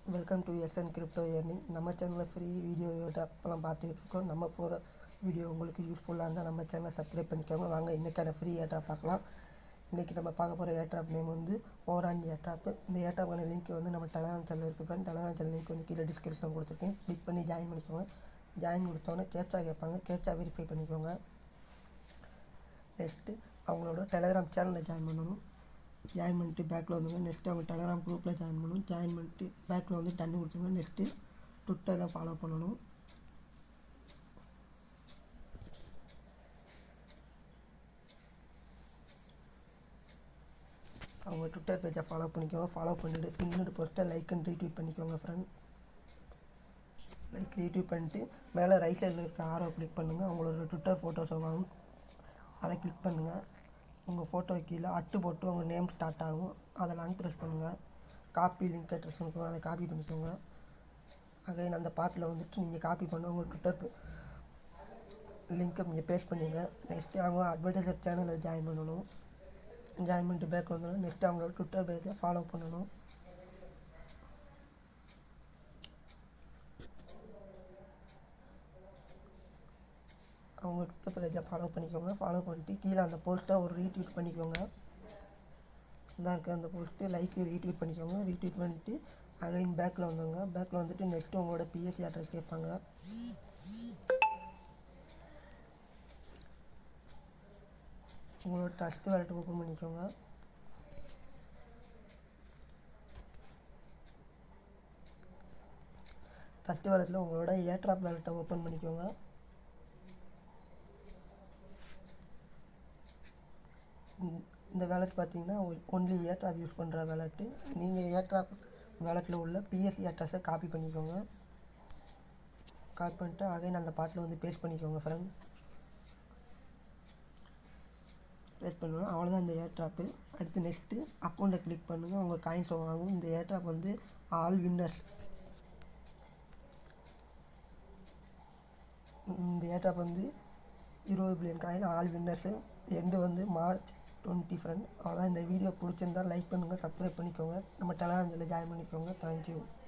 welcome to SN crypto earning நம்ம சேனலில் free video ட்ராப்லாம் பார்த்துட்டு இருக்கோம் நம்ம போகிற வீடியோ உங்களுக்கு யூஸ்ஃபுல்லாக இருந்தால் நம்ம சேனலை சப்ஸ்கிரைப் பண்ணிக்கோங்க வாங்க இன்றைக்கான ஃப்ரீ ஏட்ராப் பார்க்கலாம் இன்றைக்கி நம்ம பார்க்க போகிற ஏட்ராப் நேம் வந்து ஓரான் ஏட்ராப் இந்த ஏட்ராப்பான லிங்க் வந்து நம்ம டெலகிராம் சேனல் இருக்குது ஃப்ரெண்ட் டெலகிராம் சேனல் லிங்க் வந்து கீழே டிஸ்கிரிப்ஷன் கொடுத்துருக்கேன் கிளிக் பண்ணி ஜாயின் பண்ணிக்கோங்க ஜாயின் கொடுத்தோன்னே கேப்சா கேட்பாங்க கேப்சா வெரிஃபை பண்ணிக்கோங்க நெக்ஸ்ட்டு அவங்களோட டெலகிராம் சேனலில் ஜாயின் பண்ணணும் ஜாயின் பண்ணிட்டு பேக்கில் வந்துங்க நெக்ஸ்ட்டு அவங்க டெலகிராம் குரூப்பில் ஜாயின் பண்ணணும் ஜாயின் பண்ணிட்டு பேக்கில் வந்து தண்ணி கொடுத்துருங்க நெக்ஸ்ட்டு ட்விட்டரில் ஃபாலோ பண்ணணும் அவங்க ட்விட்டர் பேஜை ஃபாலோ பண்ணிக்கோங்க ஃபாலோ பண்ணிவிட்டு பின்னோட போஸ்ட்டை லைக் அண்ட் ரீட்வீட் பண்ணிக்கோங்க ஃப்ரெண்ட் லைக் ரீட்வீட் பண்ணிட்டு மேலே ரைட் சைடில் இருக்க ஆரோ கிளிக் பண்ணுங்கள் அவங்களோட ட்விட்டர் ஃபோட்டோஸை வாங்க அதை கிளிக் பண்ணுங்கள் உங்கள் ஃபோட்டோ கீழே அட்டு போட்டு உங்கள் நேம் ஸ்டார்ட் ஆகும் அதை லாங் ப்ரெஸ் பண்ணுங்கள் காப்பி லிங்க் அட்ரஸ் இருக்கும் அதை காப்பி பண்ணிக்கோங்க அகைன் அந்த பாட்டில் வந்துட்டு நீங்கள் காப்பி பண்ண உங்கள் ட்விட்டர் லிங்க்கை நீங்கள் பேஸ்ட் பண்ணிங்க நெக்ஸ்ட்டு அவங்க அட்வர்டைசர் சேனலில் ஜாயின் பண்ணணும் ஜாயின் பண்ணிட்டு பேக் வந்துடும் நெக்ஸ்ட்டு அவங்களோட ட்விட்டர் பேஜை ஃபாலோ பண்ணணும் அவங்க ட்விட்டர் பேஜை ஃபாலோ பண்ணிக்கோங்க ஃபாலோ பண்ணிட்டு கீழே அந்த போஸ்ட்டை ஒரு ரீட்வீட் பண்ணிக்கோங்க இதான் இருக்குது அந்த போஸ்ட்டு லைக் ரீட்வீட் பண்ணிக்கோங்க ரீட்வீட் பண்ணிட்டு அகைன் பேக்கில் வந்துங்க பேக்கில் வந்துட்டு நெக்ஸ்ட்டு உங்களோட பிஎஸ்சி அட்ரஸ் கேட்பாங்க உங்களோட ட்ரஸ்ட் வேலட் ஓப்பன் பண்ணிக்கோங்க ட்ரஸ்ட் வேலட்டில் உங்களோட ஏட்ராப் வேலட்டை ஓப்பன் பண்ணிக்கோங்க இந்த வேலட் பார்த்தீங்கன்னா ஒன்லி ஏட்ராப் யூஸ் பண்ணுற வேலட்டு நீங்கள் ஏட்ராப் வேலட்டில் உள்ள பிஎஸ்சி அட்ரஸை காப்பி பண்ணிக்கோங்க காப்பி பண்ணிட்டு அகைன் அந்த பாட்டில் வந்து பேஸ்ட் பண்ணிக்கோங்க ஃப்ரெண்ட் பேஸ்ட் பண்ணுவோம் அவ்வளோதான் இந்த ஏர்ட்ராப்பு அடுத்து நெக்ஸ்ட்டு அக்கௌண்ட்டை கிளிக் பண்ணுங்கள் உங்கள் காயின்ஸ் வாங்கும் இந்த ஏர்ட்ராப் வந்து ஆல் வின்னர்ஸ் இந்த ஏர்ட்ராப் வந்து இருபது billion coin all winners end வந்து மார்ச் டுவெண்ட்டி ஃப்ரெண்ட் அவ்வளோதான் இந்த வீடியோ பிடிச்சிருந்தா லைக் பண்ணுங்கள் சப்ஸ்கிரைப் பண்ணிக்கோங்க நம்ம டெலாம் ஜாயின் பண்ணிக்கோங்க தேங்க்யூ